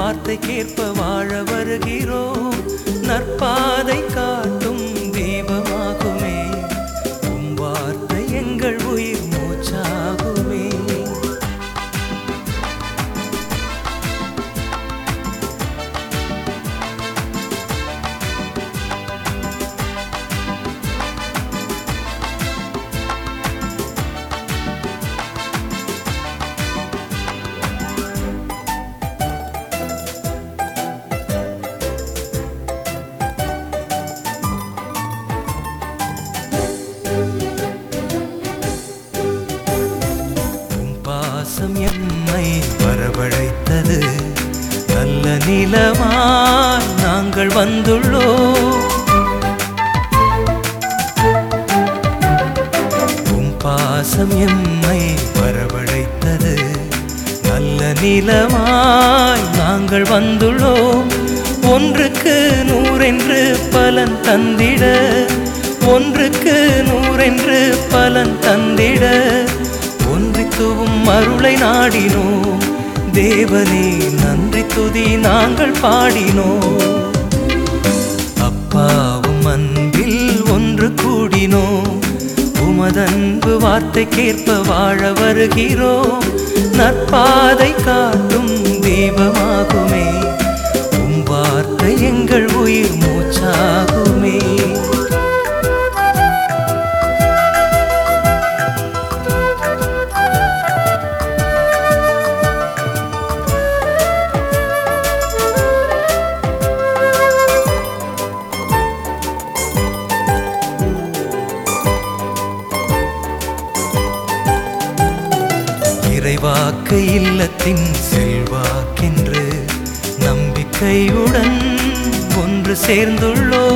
வார்த்தைக்கேற்ப வாழ வருகிறோம் நற்பாதை காட்டும் தீபமாகுமே உம் வார்த்தை எங்கள் உயிர் மூச்சாகுமே உம் பாசம் எம்மை வரவழைத்தது நல்ல நிலமாய் நாங்கள் வந்துள்ளோம் உம் பாசம் எம்மை வரவழைத்தது நல்ல நிலமாய் நாங்கள் வந்துள்ளோம் ஒன்றுக்கு நூறென்று பலன் தந்திட ஒன்றுக்கு நூறென்று பலன் தந்திட ஒன்றித்துவும் அருளை நாடினோம் தேவனே நன்றி துதி நாங்கள் பாடினோம் அப்பாவும் அன்பில் ஒன்று கூடினோம் உமதன்பு வார்த்தைக்கேற்ப வாழ வருகிறோம் நற்பாதை காட்டும் தீபமாகுமே உம் வார்த்தை எங்கள் உயிர் மூச்சாகுமே இறைவாக்கு இல்லத்தின் செல்வாக்கென்று நம்பிக்கையுடன் ஒன்று சேர்ந்துள்ளோ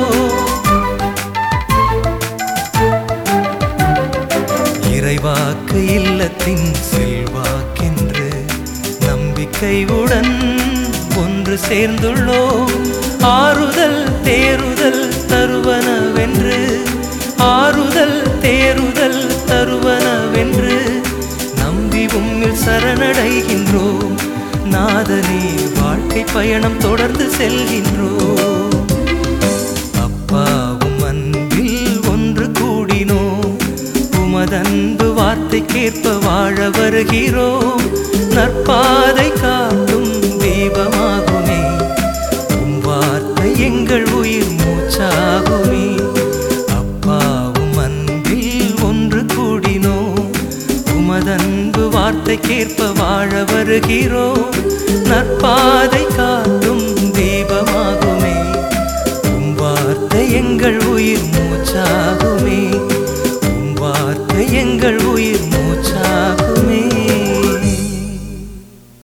இறைவாக்கு இல்லத்தின் செல்வாக்கென்று நம்பிக்கையுடன் ஒன்று சேர்ந்துள்ளோ ஆறுதல் தேறுதல் தருவனவென்று ஆறுதல் தேறுதல் தருவனவென்று நம்பி உம்மில் சரணடைகின்றோம் நாதனே வாழ்க்கை பயணம் தொடர்ந்து செல்கின்றோம் அப்பாவும் அன்பில் ஒன்று கூடினோம் உமதன்பு வார்த்தைக்கேற்ப வாழ வருகிறோம் நற்பாதை காட்டும் தீபமாகுமே உம் வார்த்தை எங்கள் உயிர் மூச்சாகுமே அப்பாவும் அன்பில் ஒன்று கூடினோம் உமதன்பு வார்த்தைக்கேற்ப வாழ வருகிறோம் நற்பாதை காட்டும் தீபமாகுமே உம் வார்த்தை எங்கள் உயிர் மூச்சாகுமே உம் வார்த்தை எங்கள் உயிர் மூச்சாகுமே